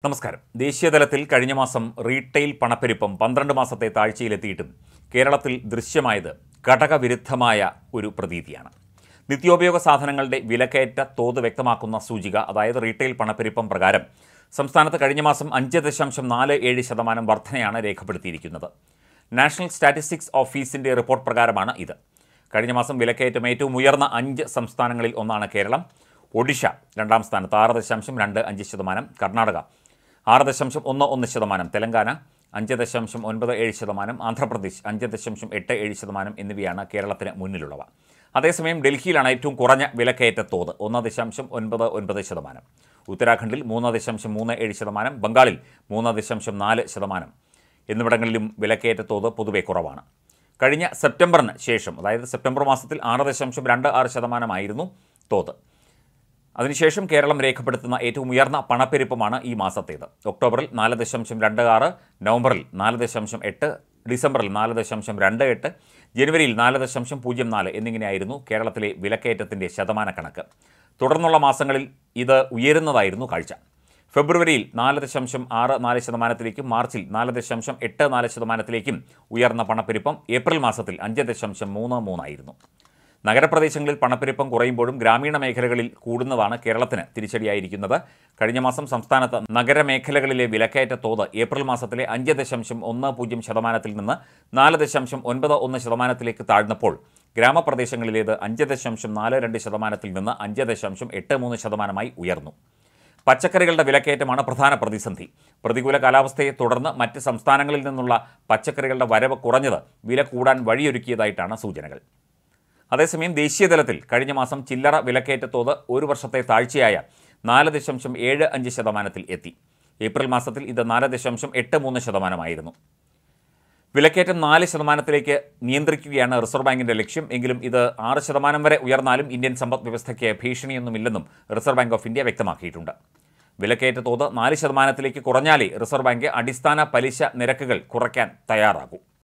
നമസ്കാരം ദേശീയതലത്തിൽ കഴിഞ്ഞ മാസം റീറ്റെയിൽ പണപ്പെരുപ്പം പന്ത്രണ്ട് മാസത്തെ താഴ്ചയിലെത്തിയിട്ടും കേരളത്തിൽ ദൃശ്യമായത് ഘടകവിരുദ്ധമായ ഒരു പ്രതീതിയാണ് നിത്യോപയോഗ സാധനങ്ങളുടെ വിലക്കയറ്റ തോത് വ്യക്തമാക്കുന്ന സൂചിക അതായത് റീറ്റെയിൽ പണപ്പെരുപ്പം പ്രകാരം സംസ്ഥാനത്ത് കഴിഞ്ഞ മാസം അഞ്ച് ദശാംശം നാല് ഏഴ് ശതമാനം വർധനയാണ് രേഖപ്പെടുത്തിയിരിക്കുന്നത് നാഷണൽ സ്റ്റാറ്റിസ്റ്റിക്സ് ഓഫീസിന്റെ റിപ്പോർട്ട് പ്രകാരമാണ് ഇത് കഴിഞ്ഞ മാസം വിലക്കയറ്റം ഏറ്റവും ഉയർന്ന അഞ്ച് സംസ്ഥാനങ്ങളിൽ ഒന്നാണ് കേരളം ഒഡീഷ രണ്ടാം സ്ഥാനത്ത് ആറ് ദശാംശം രണ്ട് അഞ്ച് ശതമാനം കർണാടക ആറ് ദശാംശം ഒന്ന് ഒന്ന് ശതമാനം തെലങ്കാന അഞ്ച് ദശാംശം ഒൻപത് ഏഴ് ശതമാനം ആന്ധ്രാപ്രദേശ് അഞ്ച് ദശാംശം എട്ട് ഏഴ് ശതമാനം എന്നിവയാണ് കേരളത്തിന് മുന്നിലുള്ളവ അതേസമയം ഡൽഹിയിലാണ് ഏറ്റവും കുറഞ്ഞ വിലക്കയറ്റ തോത് ഒന്ന് ദശാംശം ഒൻപത് ഒൻപത് ശതമാനം ഉത്തരാഖണ്ഡിൽ മൂന്ന് ദശാംശം മൂന്ന് ഏഴ് ശതമാനം ബംഗാളിൽ മൂന്ന് ദശാംശം നാല് ശതമാനം എന്നിവിടങ്ങളിലും വിലക്കയറ്റ തോത് പൊതുവെ കുറവാണ് കഴിഞ്ഞ സെപ്റ്റംബറിന് ശേഷം അതായത് സെപ്റ്റംബർ മാസത്തിൽ ആറ് ദശാംശം രണ്ട് ആറ് ശതമാനമായിരുന്നു തോത് അതിനുശേഷം കേരളം രേഖപ്പെടുത്തുന്ന ഏറ്റവും ഉയർന്ന പണപ്പെരുപ്പമാണ് ഈ മാസത്തേത് ഒക്ടോബറിൽ നാല് ദശാംശം രണ്ട് ആറ് നവംബറിൽ നാല് ദശാംശം എട്ട് ഡിസംബറിൽ നാല് ദശാംശം രണ്ട് എട്ട് ജനുവരിയിൽ നാല് ദശാംശം പൂജ്യം നാല് എന്നിങ്ങനെയായിരുന്നു കേരളത്തിലെ വിലക്കയറ്റത്തിൻ്റെ ശതമാന കണക്ക് തുടർന്നുള്ള മാസങ്ങളിൽ ഇത് ഉയരുന്നതായിരുന്നു കാഴ്ച ഫെബ്രുവരിയിൽ നാല് ദശാംശം ആറ് നാല് ശതമാനത്തിലേക്കും മാർച്ചിൽ നാല് ദശാംശം എട്ട് നാല് ശതമാനത്തിലേക്കും ഉയർന്ന പണപ്പെരുപ്പം ഏപ്രിൽ മാസത്തിൽ അഞ്ച് ദശാംശം മൂന്ന് മൂന്നായിരുന്നു നഗരപ്രദേശങ്ങളിൽ പണപ്പെരുപ്പം കുറയുമ്പോഴും ഗ്രാമീണ മേഖലകളിൽ കൂടുന്നതാണ് കേരളത്തിന് തിരിച്ചടിയായിരിക്കുന്നത് കഴിഞ്ഞ മാസം സംസ്ഥാനത്ത് നഗരമേഖലകളിലെ വിലക്കയറ്റ തോത് ഏപ്രിൽ മാസത്തിലെ അഞ്ച് ദശാംശം ഒന്ന് പൂജ്യം ശതമാനത്തിൽ നിന്ന് നാല് ദശാംശം ഒൻപത് ഒന്ന് ശതമാനത്തിലേക്ക് താഴ്ന്നപ്പോൾ ഗ്രാമപ്രദേശങ്ങളിലേത് അഞ്ച് ദശാംശം നാല് രണ്ട് ശതമാനത്തിൽ നിന്ന് അഞ്ച് ദശാംശം എട്ട് മൂന്ന് ശതമാനമായി ഉയർന്നു പച്ചക്കറികളുടെ വിലക്കയറ്റമാണ് പ്രധാന പ്രതിസന്ധി പ്രതികൂല കാലാവസ്ഥയെ തുടർന്ന് മറ്റ് സംസ്ഥാനങ്ങളിൽ നിന്നുള്ള പച്ചക്കറികളുടെ വരവ് കുറഞ്ഞത് വില കൂടാൻ വഴിയൊരുക്കിയതായിട്ടാണ് സൂചനകൾ അതേസമയം ദേശീയതലത്തിൽ കഴിഞ്ഞ മാസം ചില്ലറ വിലക്കയറ്റ തോത് ഒരു വർഷത്തെ താഴ്ചയായ നാല് ദശാംശം ഏഴ് അഞ്ച് ശതമാനത്തിൽ എത്തി ഏപ്രിൽ മാസത്തിൽ ഇത് നാല് ദശാംശം എട്ട് മൂന്ന് ശതമാനമായിരുന്നു വിലക്കയറ്റം നാല് ശതമാനത്തിലേക്ക് നിയന്ത്രിക്കുകയാണ് റിസർവ് ബാങ്കിന്റെ ലക്ഷ്യം എങ്കിലും ഇത് ആറ് ശതമാനം വരെ ഉയർന്നാലും ഇന്ത്യൻ സമ്പദ് വ്യവസ്ഥയ്ക്ക് ഭീഷണിയൊന്നുമില്ലെന്നും റിസർവ് ബാങ്ക് ഓഫ് ഇന്ത്യ വ്യക്തമാക്കിയിട്ടുണ്ട് വിലക്കയറ്റ തോത് നാല് ശതമാനത്തിലേക്ക് കുറഞ്ഞാലേ റിസർവ് ബാങ്ക് അടിസ്ഥാന പലിശ നിരക്കുകൾ കുറയ്ക്കാൻ തയ്യാറാകൂ